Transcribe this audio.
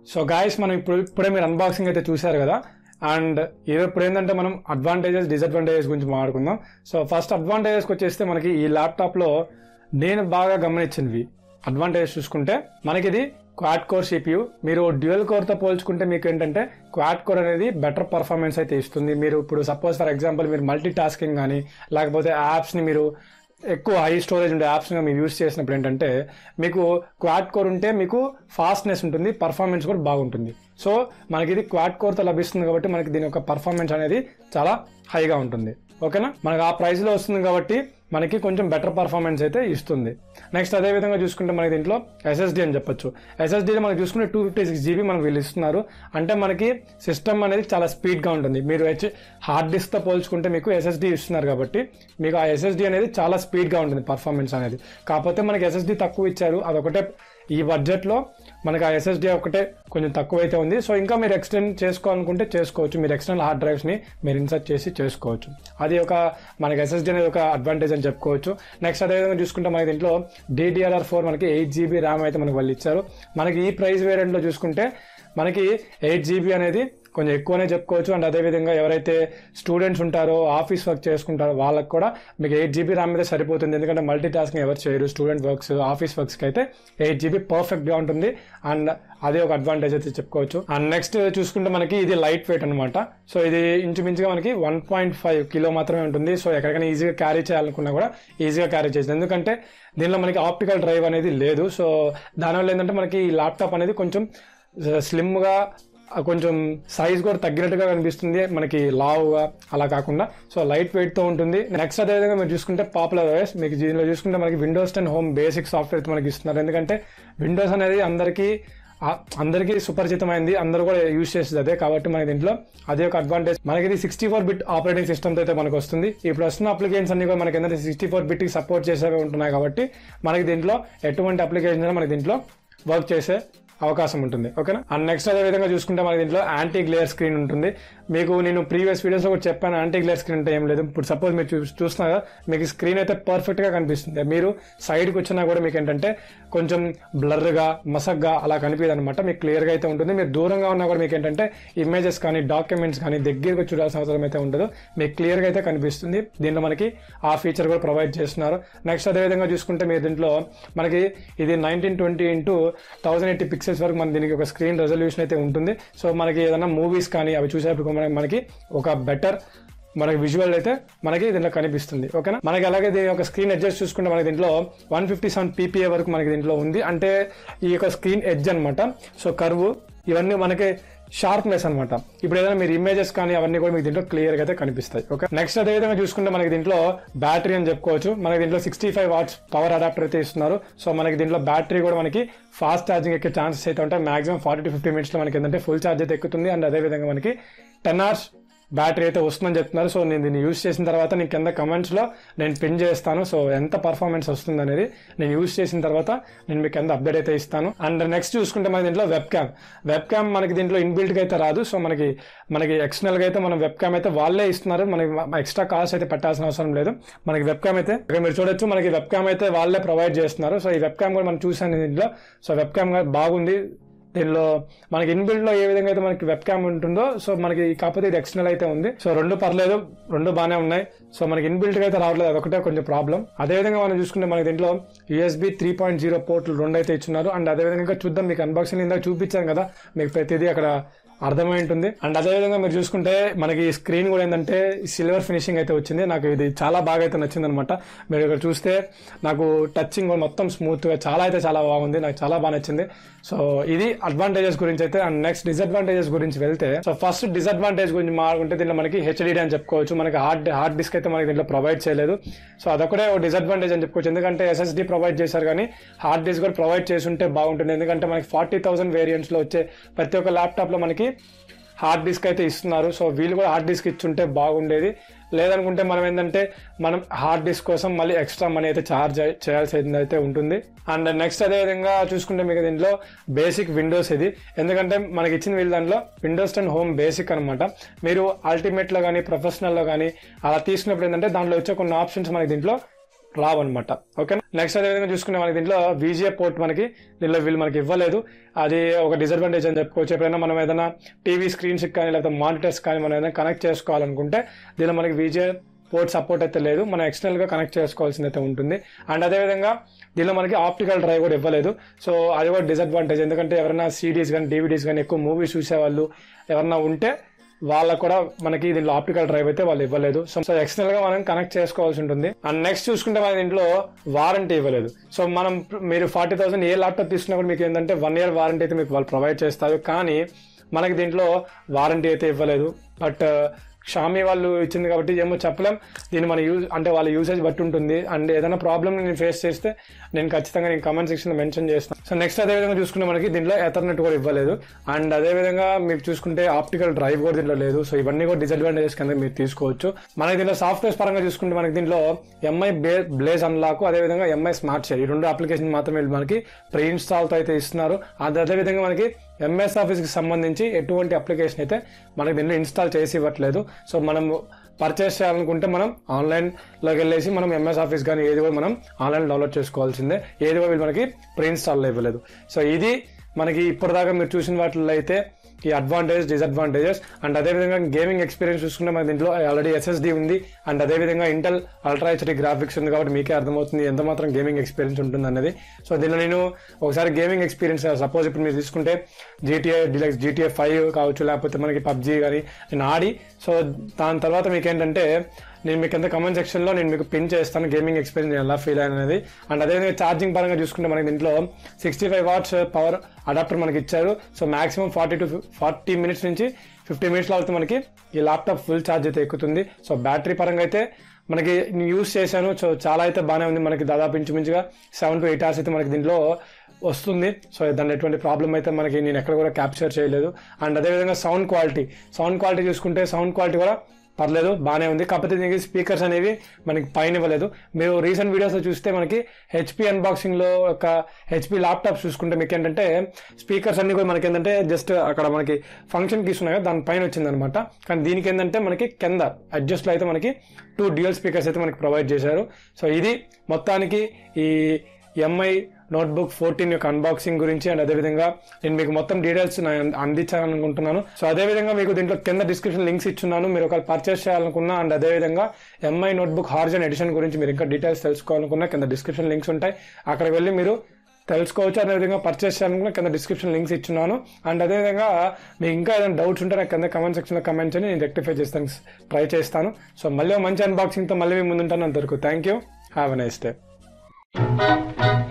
so guys మనం ఇప్పుడు ఇప్పుడే మీరు అన్బాక్సింగ్ అయితే చూశారు కదా అండ్ ఇది ఇప్పుడు ఏంటంటే మనం అడ్వాంటేజెస్ డిసడ్వాంటేజెస్ గురించి మాట్లాడుకుందాం సో ఫస్ట్ అడ్వాంటేజెస్కి వచ్చేస్తే మనకి ఈ ల్యాప్టాప్లో నేను బాగా గమనించినవి అడ్వాంటేజెస్ చూసుకుంటే మనకి ఇది క్వాడ్ కోర్ సిపియు మీరు డ్యూయల్ కోర్తో పోల్చుకుంటే మీకు ఏంటంటే క్వాడ్ కోర్ అనేది బెటర్ పర్ఫార్మెన్స్ అయితే ఇస్తుంది మీరు ఇప్పుడు సపోజ్ ఫర్ ఎగ్జాంపుల్ మీరు మల్టీ టాస్కింగ్ కానీ లేకపోతే యాప్స్ని మీరు ఎక్కువ హై స్టోరేజ్ ఉండే యాప్స్గా మీరు యూస్ చేసినప్పుడు ఏంటంటే మీకు క్వాడ్ కోర్ ఉంటే మీకు ఫాస్ట్నెస్ ఉంటుంది పర్ఫార్మెన్స్ కూడా బాగుంటుంది సో మనకి ఇది క్వాడ్ కోర్తో లభిస్తుంది కాబట్టి మనకి దీని యొక్క పర్ఫార్మెన్స్ అనేది చాలా హైగా ఉంటుంది ఓకేనా మనకు ఆ ప్రైస్లో వస్తుంది కాబట్టి మనకి కొంచెం బెటర్ పర్ఫార్మెన్స్ అయితే ఇస్తుంది నెక్స్ట్ అదే విధంగా చూసుకుంటే మనకి దీంట్లో ఎస్ఎస్డి అని చెప్పొచ్చు ఎస్ఎస్డీలో మనకి చూసుకుంటే టూ ఫిఫ్టీ సిక్స్ జీబీ మనకు వీళ్ళు ఇస్తున్నారు అంటే మనకి సిస్టమ్ అనేది చాలా స్పీడ్గా ఉంటుంది మీరు హెచ్ హార్డ్ డిస్క్తో పోల్చుకుంటే మీకు ఎస్ఎస్డి ఇస్తున్నారు కాబట్టి మీకు ఆ ఎస్ఎస్డి అనేది చాలా స్పీడ్గా ఉంటుంది పర్ఫార్మెన్స్ అనేది కాకపోతే మనకి ఎస్ఎస్డి తక్కువ ఇచ్చారు అదొకటే ఈ బడ్జెట్లో మనకి ఆ ఎస్ఎస్డి ఒకటే కొంచెం తక్కువ అయితే ఉంది సో ఇంకా మీరు ఎక్స్టెండ్ చేసుకోవాలనుకుంటే చేసుకోవచ్చు మీరు ఎక్స్టర్నల్ హార్డ్ డ్రైవ్స్ని మీరు ఇన్సర్ట్ చేసి చేసుకోవచ్చు అది ఒక మనకి ఎస్ఎస్డి అనేది ఒక అడ్వాంటేజ్ అని చెప్పుకోవచ్చు నెక్స్ట్ అదేవిధంగా చూసుకుంటే మనకి దీంట్లో డిడిఆర్ఆర్ ఫోర్ మనకి ఎయిట్ జీబీ ర్యామ్ అయితే మనకి వాళ్ళు ఇచ్చారు మనకి ఈ ప్రైస్ వేరియంట్లో చూసుకుంటే మనకి ఎయిట్ జీబీ అనేది కొంచెం ఎక్కువనే చెప్పుకోవచ్చు అండ్ అదేవిధంగా ఎవరైతే స్టూడెంట్స్ ఉంటారో ఆఫీస్ వర్క్ చేసుకుంటారో వాళ్ళకి కూడా మీకు ఎయిట్ జీబీ ర్యామ్ అయితే సరిపోతుంది ఎందుకంటే మల్టీ టాస్కింగ్ ఎవరు చేయరు స్టూడెంట్ వర్క్స్ ఆఫీస్ వర్క్స్కి అయితే ఎయిట్ జీబీ పర్ఫెక్ట్గా ఉంటుంది అండ్ అదే ఒక అడ్వాంటేజ్ అయితే చెప్పుకోవచ్చు అండ్ నెక్స్ట్ చూసుకుంటే మనకి ఇది లైట్ వెయిట్ అనమాట సో ఇది ఇంచుమించుగా మనకి వన్ పాయింట్ ఫైవ్ కిలో మాత్రమే ఉంటుంది సో ఎక్కడికైనా ఈజీగా క్యారీ చేయాలనుకున్నా కూడా ఈజీగా క్యారీ చేస్తుంది ఎందుకంటే దీనిలో మనకి ఆప్టికల్ డ్రైవ్ అనేది లేదు సో దానివల్ల ఏంటంటే మనకి ఈ ల్యాప్టాప్ అనేది కొంచెం స్లిమ్గా కొంచెం సైజ్ కూడా తగ్గినట్టుగా కనిపిస్తుంది మనకి లావుగా అలా కాకుండా సో లైట్ వెయిట్తో ఉంటుంది నెక్స్ట్ అదేవిధంగా మీరు చూసుకుంటే పాపులర్ ఓఎస్ మీకు దీనిలో చూసుకుంటే మనకి Windows ten home basic software మనకి ఇస్తున్నారు ఎందుకంటే విండోస్ అనేది అందరికీ ఆ- అందరికీ సుపరిచితమైంది అందరూ కూడా యూజ్ చేసేది అదే కాబట్టి మనకి దీంట్లో అదే ఒక అడ్వాంటేజ్ మనకి ఇది sixty four bit operating system అయితే మనకు వస్తుంది ఇప్పుడు వస్తున్న అప్లికేషన్స్ అన్ని కూడా మనకి ఏంటంటే సిక్స్టీ ఫోర్ బిట్ సపోర్ట్ చేసేవి ఉంటున్నాయి కాబట్టి మనకి దీంట్లో ఎటువంటి అప్లికేషన్ మనకి దీంట్లో వర్క్ చేసే అవకాశం ఉంటుంది ఓకేనా అండ్ నెక్స్ట్ అదే విధంగా చూసుకుంటే మనకి దీంట్లో యాంటీ గ్లేయర్ స్క్రీన్ ఉంటుంది మీకు నేను ప్రీవియస్ వీడియోస్ లో కూడా చెప్పాను యాంటీ గ్లేయర్ స్క్రీన్ అంటే ఏం లేదు ఇప్పుడు సపోజ్ మీరు చూ- చూస్తున్నారు కదా, మీకు స్క్రీన్ అయితే పర్ఫెక్ట్ గా కనిపిస్తుంది మీరు సైడ్కి వచ్చినా కూడా మీకు ఏంటంటే కొంచెం బ్లర్గా మసగ్గా అలా కనిపించదు అనమాట మీకు క్లియర్ గా అయితే ఉంటుంది మీరు దూరంగా ఉన్నా కూడా మీకు ఏంటంటే ఇమేజెస్ కానీ డాక్యుమెంట్స్ కానీ దగ్గరగా చూడాల్సిన అవసరం అయితే ఉండదు మీకు క్లియర్ గా అయితే కనిపిస్తుంది దీంట్లో మనకి ఆ ఫీచర్ కూడా ప్రొవైడ్ చేస్తున్నారు నెక్స్ట్ అదే విధంగా చూసుకుంటే మీరు దీంట్లో మనకి ఇది nineteen twenty into thousand eighty pixels వరకు మన దీనికి ఒక స్క్రీన్ రెజల్యూషన్ అయితే ఉంటుంది సో మనకి ఏదైనా మూవీస్ కానీ అవి చూసేటప్పుడు మనకి మనకి ఒక బెటర్ మనకి విజువల్ అయితే మనకి దీంట్లో కనిపిస్తుంది ఓకేనా మనకి అలాగే దీని యొక్క స్క్రీన్ అడ్జస్ట్ చూసుకుంటే మనకి దీంట్లో వన్ ఫిఫ్టీ సెవెన్ పీపీఏ వరకు మనకి దీంట్లో ఉంది అంటే ఈ యొక్క స్క్రీన్ ఎడ్జ్ అన్నమాట సో కర్వ్ ఇవన్నీ మనకి షార్ప్నెస్ అన్నమాట ఇప్పుడు ఏదైనా మీరు ఇమేజెస్ కానీ అవన్నీ కూడా మీకు దీంట్లో క్లియర్ గా అయితే కనిపిస్తాయి ఓకే నెక్స్ట్ అదే విధంగా చూసుకుంటే మనకి దీంట్లో బ్యాటరీ అని చెప్పుకోవచ్చు మనకి దీంట్లో sixty five watts power adapter అయితే ఇస్తున్నారు సో మనకి దీంట్లో బ్యాటరీ కూడా మనకి ఫాస్ట్ ఛార్జింగ్ ఎక్కే ఛాన్సెస్ అయితే ఉంటాయి maximum forty to fifty minutes లో మనకి ఏంటంటే ఫుల్ ఛార్జ్ అయితే ఎక్కుతుంది అండ్ అదే విధంగా మనకి టెన్ అవర్స్ బ్యాటరీ అయితే వస్తుందని చెప్తున్నారు సో నేను దీన్ని యూస్ చేసిన తర్వాత నేను కింద కమెంట్స్ లో నేను పిన్ చేస్తాను సో ఎంత పర్ఫార్మెన్స్ వస్తుంది అనేది నేను యూస్ చేసిన తర్వాత నేను మీకు కింద అప్డేట్ అయితే ఇస్తాను అండ్ నెక్స్ట్ చూసుకుంటే మనకి దీంట్లో వెబ్ క్యామ్ వెబ్ క్యామ్ మనకి దీంట్లో ఇన్బిల్ట్ గా అయితే రాదు సో మనకి మనకి ఎక్స్టర్నల్ గా అయితే మనం వెబ్ క్యామ్ అయితే వాళ్ళే ఇస్తున్నారు మనకి ఎక్స్ట్రా కాస్ట్ అయితే పెట్టాల్సిన అవసరం లేదు మనకి వెబ్ క్యామ్ అయితే ఇక్కడ మీరు చూడొచ్చు మనకి వెబ్ క్యామ్ అయితే వాళ్ళే ప్రొవైడ్ చేస్తున్నారు సో ఈ వెబ్ క్యామ్ కూడా మనం చూసాను దీంట్లో సో వెబ్ క్యామ్ బాగుంది దీనిలో మనకి ఇన్బిల్డ్ లో ఏ విధంగా అయితే మనకి వెబ్ క్యామ్ ఉంటుందో సో మనకి కాకపోతే ఇది ఎక్స్టర్నల్ అయితే ఉంది సో రెండు పర్లేదు రెండు బాగానే ఉన్నాయి సో మనకి ఇన్బిల్ట్ గా అయితే రావట్లేదు అదొకటే కొంచెం ప్రాబ్లం అదే విధంగా మనం చూసుకుంటే మనకి దీంట్లో యూఎస్బి త్రీ పాయింట్ జీరో పోర్ట్లు రెండు అయితే ఇచ్చున్నారు అండ్ అదే విధంగా ఇంకా చూద్దాం మీకు అన్బాక్సింగ్ ఇందాక చూపించాను కదా మీకు ప్రతిదీ అక్కడ అర్థమై ఉంటుంది అండ్ అదే విధంగా మీరు చూసుకుంటే మనకి స్క్రీన్ కూడా ఏంటంటే సిల్వర్ ఫినిషింగ్ అయితే వచ్చింది నాకు ఇది చాలా బాగా అయితే నచ్చింది అనమాట మీరు ఇక్కడ చూస్తే నాకు టచింగ్ కూడా మొత్తం స్మూత్ గా చాలా అయితే చాలా బాగుంది నాకు చాలా బాగా నచ్చింది సో ఇది అడ్వాంటేజెస్ గురించి అయితే అండ్ నెక్స్ట్ డిసడ్వాంటేజెస్ గురించి వెళ్తే సో ఫస్ట్ డిసడ్వాంటేజ్ గురించి మాట్లాడుకుంటే దీంట్లో మనకి హెచ్డిడి అని చెప్పుకోవచ్చు మనకి హార్డ్ హార్డ్ డిస్క్ అయితే మనకి దీంట్లో ప్రొవైడ్ చేయలేదు సో అదొకటే ఒక డిసడ్వాంటేజ్ అని చెప్పుకోవచ్చు ఎందుకంటే ఎస్ఎస్డి ప్రొవైడ్ చేశారు కానీ హార్డ్ డిస్క్ కూడా ప్రొవైడ్ చేసి ఉంటే బాగుంటుంది ఎందుకంటే మనకి ఫార్టీ థౌసండ్ వేరియంట్స్ లో వచ్చే ప్రతి ఒక్క ల్యాప్టాప్ లో మనకి హార్డ్ డిస్క్ అయితే ఇస్తున్నారు సో వీళ్ళు కూడా హార్డ్ డిస్క్ ఇచ్చుంటే బాగుండేది లేదనుకుంటే మనం ఏంటంటే మనం హార్డ్ డిస్క్ కోసం మళ్ళీ ఎక్స్ట్రా మనీ అయితే ఛార్జ్ చేయాల్సి అయితే ఉంటుంది అండ్ నెక్స్ట్ అదే విధంగా చూసుకుంటే మీకు దీంట్లో బేసిక్ విండోస్ ఇది ఎందుకంటే మనకి ఇచ్చిన వీళ్ళ దాంట్లో విండోస్ టెన్ హోమ్ బేసిక్ అనమాట మీరు అల్టిమేట్లో కానీ ప్రొఫెషనల్లో కానీ అలా తీసుకున్నప్పుడు ఏంటంటే దాంట్లో వచ్చే కొన్ని ఆప్షన్స్ మనకి దీంట్లో రావన్నమాట ఓకే నెక్స్ట్ అదేవిధంగా చూసుకుంటే మనకి దీంట్లో విజిఏ పోర్ట్ మనకి దీనిలో వీళ్ళు మనకి ఇవ్వలేదు అది ఒక డిసడ్వాంటేజ్ అని చెప్పుకోవచ్చు ఎప్పుడైనా మనం ఏదైనా టీవీ స్క్రీన్స్ కానీ లేకపోతే మానిటర్స్ కానీ మనం ఏదైనా కనెక్ట్ చేసుకోవాలనుకుంటే దీనిలో మనకి విజిఏ పోర్ట్ సపోర్ట్ అయితే లేదు మనం external గా కనెక్ట్ చేసుకోవాల్సింది అయితే ఉంటుంది అండ్ అదేవిధంగా దీనిలో మనకి ఆప్టికల్ డ్రైవ్ కూడా ఇవ్వలేదు సో అది కూడా డిసడ్వాంటేజ్ ఎందుకంటే ఎవరైనా సిడీస్ కానీ డివిడీస్ కానీ ఎక్కువ మూవీస్ చూసేవాళ్ళు ఎవరైనా ఉంటే వాళ్ళకు కూడా మనకి దీంట్లో ఆప్టికల్ డ్రైవ్ అయితే వాళ్ళు ఇవ్వలేదు సో సో ఎక్స్టర్నల్ గా మనం కనెక్ట్ చేసుకోవాల్సి ఉంటుంది అండ్ నెక్స్ట్ చూసుకుంటే మన దీంట్లో వారంటీ ఇవ్వలేదు సో మనం మీరు ఫార్టీ థౌసండ్ ఏ ల్యాప్టాప్ తీసుకున్నప్పుడు మీకు ఏంటంటే వన్ ఇయర్ వారంటీ అయితే మీకు వాళ్ళు ప్రొవైడ్ చేస్తారు కానీ మనకి దీంట్లో వారంటీ అయితే ఇవ్వలేదు బట్ షామీ వాళ్ళు ఇచ్చింది కాబట్టి ఏమో చెప్పలేం దీన్ని మన యూజ్ అంటే వాళ్ళ యూసేజ్ బట్టి ఉంటుంది అండ్ ఏదైనా ప్రాబ్లమ్ నేను ఫేస్ చేస్తే నేను ఖచ్చితంగా నేను కమెంట్ సెక్షన్లో మెన్షన్ చేస్తాను సో నెక్స్ట్ అదేవిధంగా చూసుకుంటే మనకి దీంట్లో ఎథర్నెట్ కూడా ఇవ్వలేదు అండ్ అదేవిధంగా మీరు చూసుకుంటే ఆప్టికల్ డ్రైవ్ కూడా దీంట్లో లేదు సో ఇవన్నీ కూడా డిసడ్వాంటేజెస్ కింద మీరు తీసుకోవచ్చు మనకి దీంట్లో సాఫ్ట్వేర్స్ పరంగా చూసుకుంటే మనకి దీంట్లో ఎంఐ బ్లేజ్ అన్లాక్ అదేవిధంగా ఎంఐ స్మార్ట్ షేర్ ఈ రెండు అప్లికేషన్ మాత్రమే వీళ్ళు మనకి ప్రీ ఇన్స్టాల్తో అయితే ఇస్తున్నారు అది అదేవిధంగా మనకి ఎంఎస్ ఆఫీస్కి సంబంధించి ఎటువంటి అప్లికేషన్ అయితే మనకి దీంట్లో ఇన్స్టాల్ చేసి ఇవ్వట్లేదు సో మనం పర్చేస్ చేయాలనుకుంటే మనం ఆన్లైన్లోకి వెళ్ళేసి మనం ఎంఎస్ ఆఫీస్ కానీ ఏది కూడా మనం ఆన్లైన్ డౌన్లోడ్ చేసుకోవాల్సిందే ఏది కూడా వీళ్ళు మనకి ప్రీ ఇన్స్టాల్లో ఇవ్వలేదు సో ఇది మనకి ఇప్పటిదాకా మీరు చూసిన వాటిల్లో అయితే ఈ అడ్వాంటేజ్ డిసడ్వాంటేజెస్ అండ్ అదేవిధంగా గేమింగ్ ఎక్స్పీరియన్స్ చూసుకుంటే మన దీంట్లో ఆల్రెడీ ఎస్ఎస్డి ఉంది అండ్ అదేవిధంగా ఇంటెల్ అల్ట్రా హెచ్డి గ్రాఫిక్స్ ఉంది కాబట్టి మీకే అర్థమవుతుంది ఎంత మాత్రం గేమింగ్ ఎక్స్పీరియన్స్ ఉంటుంది అనేది సో దీనిలో నేను ఒకసారి గేమింగ్ ఎక్స్పీరియన్స్ సపోజ్ ఇప్పుడు మీరు తీసుకుంటే జీటీఏ డిలక్స్ జీటీఏ ఫైవ్ కావచ్చు లేకపోతే మనకి పబ్జీ కానీ నేను ఆడి సో దాని తర్వాత మీకు ఏంటంటే నేను మీకు ఎంత కమెంట్ సెక్షన్లో నేను మీకు పిన్ చేస్తాను గేమింగ్ ఎక్స్పీరియన్స్ ఎలా ఫీల్ అనేది అండ్ అదేవిధంగా ఛార్జింగ్ పరంగా చూసుకుంటే మనకి దీంట్లో sixty five watts power adapter మనకి ఇచ్చారు so maximum forty to forty minutes నుంచి ఫిఫ్టీ మినిట్స్లో అయితే మనకి ఈ ల్యాప్టాప్ ఫుల్ ఛార్జ్ అయితే ఎక్కుతుంది సో బ్యాటరీ పరంగా అయితే మనకి నేను యూస్ చేశాను సో చాలా అయితే బాగానే ఉంది మనకి దాదాపు ఇంచుమించుగా సెవెన్ టు ఎయిట్ అవర్స్ అయితే మనకి దీంట్లో వస్తుంది సో దాని ఎటువంటి ప్రాబ్లం అయితే మనకి నేను ఎక్కడ కూడా క్యాప్చర్ చేయలేదు అండ్ అదేవిధంగా సౌండ్ క్వాలిటీ సౌండ్ క్వాలిటీ చూసుకుంటే సౌండ్ క్వాలిటీ కూడా పర్లేదు బాగానే ఉంది కాకపోతే దీనికి స్పీకర్స్ అనేవి మనకి పైన ఇవ్వలేదు మీరు రీసెంట్ వీడియోస్లో చూస్తే మనకి హెచ్పి అన్బాక్సింగ్లో ఒక హెచ్పి ల్యాప్టాప్స్ చూసుకుంటే మీకు ఏంటంటే స్పీకర్స్ అన్ని కూడా మనకి ఏంటంటే జస్ట్ అక్కడ మనకి ఫంక్షన్ కీస్ ఉన్నాయి కదా దాని పైన వచ్చిందనమాట కానీ దీనికి ఏంటంటే మనకి కింద అడ్జస్ట్లో అయితే మనకి టూ డ్యూయల్ స్పీకర్స్ అయితే మనకి ప్రొవైడ్ చేశారు సో ఇది మొత్తానికి ఈ ఎంఐ నోట్బుక్ ఫోర్టీన్ యొక్క అన్బాక్సింగ్ గురించి అండ్ అదేవిధంగా నేను మీకు మొత్తం డీటెయిల్స్ అందించాలని అనుకుంటున్నాను సో అదేవిధంగా మీకు దీంట్లో కింద డిస్క్రిప్షన్ లింక్స్ ఇచ్చున్నాను మీరు ఒకవేళ పర్చేస్ చేయాలనుకున్నా అండ్ అదేవిధంగా ఎంఐ నోట్బుక్ హార్జన్ ఎడిషన్ గురించి మీరు ఇంకా డీటెయిల్స్ తెలుసుకోవాలనుకున్నా కింద డిస్క్రిప్షన్ లింక్స్ ఉంటాయి అక్కడికి వెళ్ళి మీరు తెలుసుకోవచ్చు అదేవిధంగా పర్చేస్ చేయాలనుకున్న కింద డిస్క్రిప్షన్ లింక్స్ ఇచ్చున్నాను అండ్ అదేవిధంగా మీకు ఇంకా ఏదైనా డౌట్స్ ఉంటే నాకు కింద కమెంట్ సెక్షన్లో కమెంట్ చేయండి నేను రెక్టిఫై చేస్తాను ట్రై చేస్తాను సో మళ్ళీ ఒక మంచి అన్బాక్సింగ్తో మళ్ళీ మీ ముందుంటాను అంతవరకు thank you have a nice day